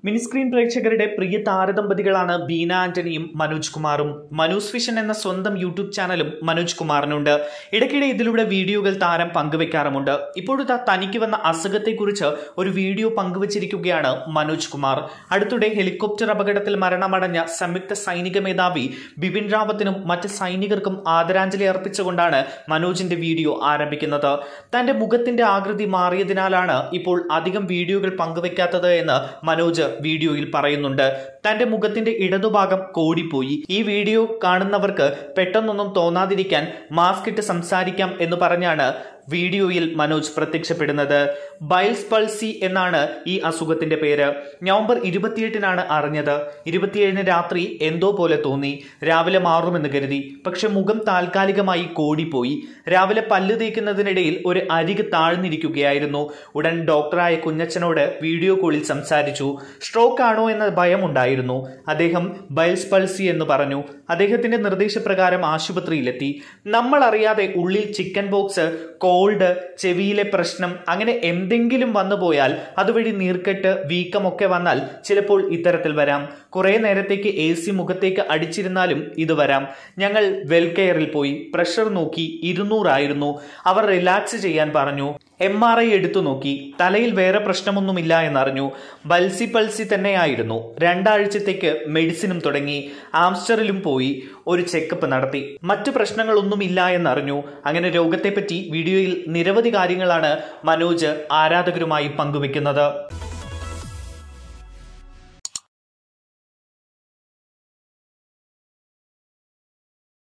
mini screen പ്രേക്ഷകരുടെ പ്രിയ താരദമ്പതികളാണ് ബീന ആന്റണിയും മനോജ് കുമാറും മനൂസ് vision എന്ന സ്വന്തം യൂട്യൂബ് ചാനലും മനോജ് കുമാറിനുണ്ട് ഇടയ്ക്കിടെ ഇതിലൂടെ വീഡിയോകൾ താരം പങ്കുവെക്കാറുമുണ്ട് ഇപ്പോഴത്തെ തനിക്ക് വന്ന അസുഖത്തെക്കുറിച്ച് ഒരു വീഡിയോ പങ്കുവച്ചിരിക്കുകയാണ് മനോജ് കുമാർ അടുത്തിടെ ഹെലികോപ്റ്റർ അപകടത്തിൽ മരണമടഞ്ഞ സംയുക്ത സൈനിക മേധാവി ബിപിൻ റാവത്തിനും മറ്റ് സൈനികർക്കും ആദരാഞ്ജലി അർപ്പിച്ചുകൊണ്ടാണ് മനോജിന്റെ വീഡിയോ ആരംഭിക്കുന്നത് തന്റെ മുഖത്തിന്റെ ആകൃതി മാറിയതിനാലാണ് ഇപ്പോൾ അധികം വീഡിയോകൾ പങ്കുവെക്കാത്തത് എന്ന് മനോജ് വീഡിയോയിൽ പറയുന്നുണ്ട് തന്റെ മുഖത്തിന്റെ ഇടതുഭാഗം കോടിപ്പോയി ഈ വീഡിയോ കാണുന്നവർക്ക് പെട്ടെന്നൊന്നും തോന്നാതിരിക്കാൻ മാസ്ക് ഇട്ട് സംസാരിക്കാം എന്ന് പറഞ്ഞാണ് വീഡിയോയിൽ മനോജ് പ്രത്യക്ഷപ്പെടുന്നത് ബൈൽസ് പൾസി എന്നാണ് ഈ അസുഖത്തിന്റെ പേര് നവംബർ ഇരുപത്തിയെട്ടിനാണ് അറിഞ്ഞത് ഇരുപത്തിയേഴിന് രാത്രി എന്തോ പോലെ തോന്നി രാവിലെ മാറുമെന്ന് കരുതി പക്ഷെ മുഖം താൽക്കാലികമായി കോടിപ്പോയി രാവിലെ പല്ല് തേക്കുന്നതിനിടയിൽ ഒരു അരിക് താഴ്ന്നിരിക്കുകയായിരുന്നു ഉടൻ ഡോക്ടറായ കുഞ്ഞച്ചനോട് വീഡിയോ കോളിൽ സംസാരിച്ചു സ്ട്രോക്ക് ആണോ എന്ന ഭയമുണ്ടായിരുന്നു അദ്ദേഹം ബൈൽസ് പൾസി എന്ന് പറഞ്ഞു അദ്ദേഹത്തിന്റെ നിർദ്ദേശപ്രകാരം ആശുപത്രിയിലെത്തി നമ്മൾ അറിയാതെ ഉള്ളിൽ ചിക്കൻ ബോക്സ് കോൾഡ് ചെവിയിലെ പ്രശ്നം അങ്ങനെ എന്തെങ്കിലും വന്നു പോയാൽ അതുവഴി നീർക്കെട്ട് വീക്കമൊക്കെ വന്നാൽ ചിലപ്പോൾ ഇത്തരത്തിൽ വരാം കുറെ നേരത്തേക്ക് എ സി മുഖത്തേക്ക് അടിച്ചിരുന്നാലും ഇത് വരാം ഞങ്ങൾ വെൽകെയറിൽ പോയി പ്രഷർ നോക്കി ഇരുന്നൂറായിരുന്നു അവർ റിലാക്സ് ചെയ്യാൻ പറഞ്ഞു എം ആർ ഐ എടുത്തു നോക്കി തലയിൽ വേറെ പ്രശ്നമൊന്നുമില്ല എന്നറിഞ്ഞു ബൽസി പൾസി തന്നെയായിരുന്നു രണ്ടാഴ്ചത്തേക്ക് മെഡിസിനും തുടങ്ങി ആംസ്റ്ററിലും പോയി ഒരു ചെക്കപ്പ് നടത്തി മറ്റു പ്രശ്നങ്ങളൊന്നുമില്ല എന്നറിഞ്ഞു അങ്ങനെ രോഗത്തെപ്പറ്റി വീഡിയോയിൽ നിരവധി കാര്യങ്ങളാണ് മനോജ് ആരാധകരുമായി പങ്കുവെക്കുന്നത്